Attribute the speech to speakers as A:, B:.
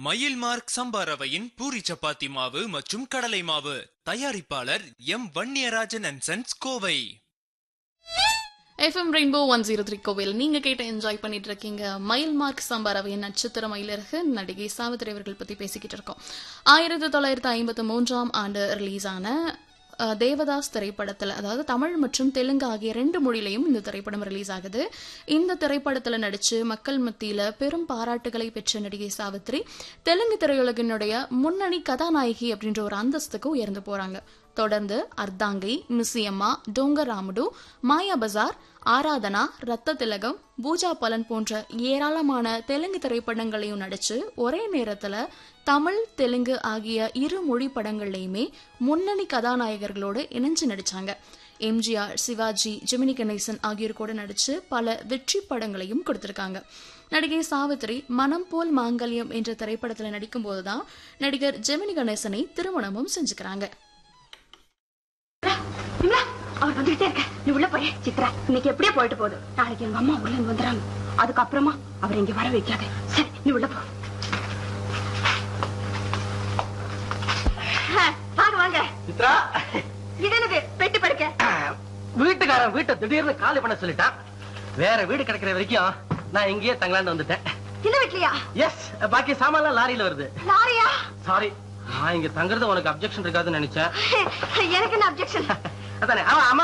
A: மயில் மார்க் சம்பா ரவையின் பூரி சப்பாத்தி மாவு மற்றும் கடலை மாவு தயாரிப்பாளர் M Vanniyarajan and sons Kovai
B: FM rainbow one zero three கோவில் நீங்க கேட்ட என்ஜாய் பண்ணிட்டு இருக்கீங்க மயில் மார்க் சம்பாரவையின் நட்சத்திர மயிலருக்கு நடிகை சாவித்திரி அவர்கள் பத்தி பேசிக்கிட்டு இருக்கோம் ஆயிரத்தி தொள்ளாயிரத்தி ஐம்பத்தி மூன்றாம் ஆண்டு ரிலீஸ் ஆன அஹ், தேவதாஸ் திரைப்படத்தில் அதாவது தமிழ் மற்றும் தெலுங்கு ஆகிய ரெண்டு மொழியிலையும் இந்த திரைப்படம் ரிலீஸ் ஆகுது இந்த திரைப்படத்தில் நடிச்சு மக்கள் மத்தியில பெரும் பாராட்டுகளை பெற்ற நடிகை சாவித்ரி தெலுங்கு திரையுலகினுடைய முன்னணி கதாநாயகி அப்படின்ற ஒரு அந்தஸ்துக்கு உயர்ந்து போறாங்க தொடர்ந்து அர்த்தாங்கை மிஸ்ஸியம்மா டோங்கர் ராமுடு மாயா பஜார் ஆராதனா ரத்த திலகம் பூஜா பலன் போன்ற ஏராளமான தெலுங்கு திரைப்படங்களையும் நடிச்சு ஒரே நேரத்துல தமிழ் தெலுங்கு ஆகிய இரு மொழி படங்கள்லையுமே முன்னணி கதாநாயகர்களோடு இணைஞ்சு நடிச்சாங்க எம்ஜிஆர் சிவாஜி ஜெமினி கணேசன் ஆகியோர் கூட நடிச்சு பல வெற்றி படங்களையும் கொடுத்திருக்காங்க நடிகை சாவித்ரி மனம் போல் மாங்கல்யம் என்ற திரைப்படத்துல நடிக்கும் போதுதான் நடிகர் ஜெமினி கணேசனை திருமணமும் செஞ்சுக்கிறாங்க
C: விமலா அவர் வந்துகிட்டே இருக்க நீ உள்ள போய் சித்ரா இன்னைக்கு எப்படியே போயிட்டு போகுது நாளைக்கு எங்க அம்மா உள்ள இருந்து வந்துறாங்க அதுக்கப்புறமா அவர் இங்க வர வைக்காத சரி நீ உள்ள போ ஆ, வாங்க வாங்க
D: சித்ரா
C: இது என்னது பெட்டு படுக்க
D: வீட்டுக்காரன் வீட்டை திடீர்னு காலி பண்ண சொல்லிட்டான் வேற வீடு கிடைக்கிற வரைக்கும் நான் இங்கேயே தங்கலான்னு வந்துட்டேன்
C: இந்த வீட்லயா
D: எஸ் பாக்கி சாமான்லாம் லாரியில வருது
C: லாரியா
D: சாரி நான் இங்க தங்குறது உனக்கு அப்செக்ஷன் இருக்காதுன்னு நினைச்சேன்
C: எனக்கு என்ன அப்செக்ஷன்
D: அதானே அவன் அம்மா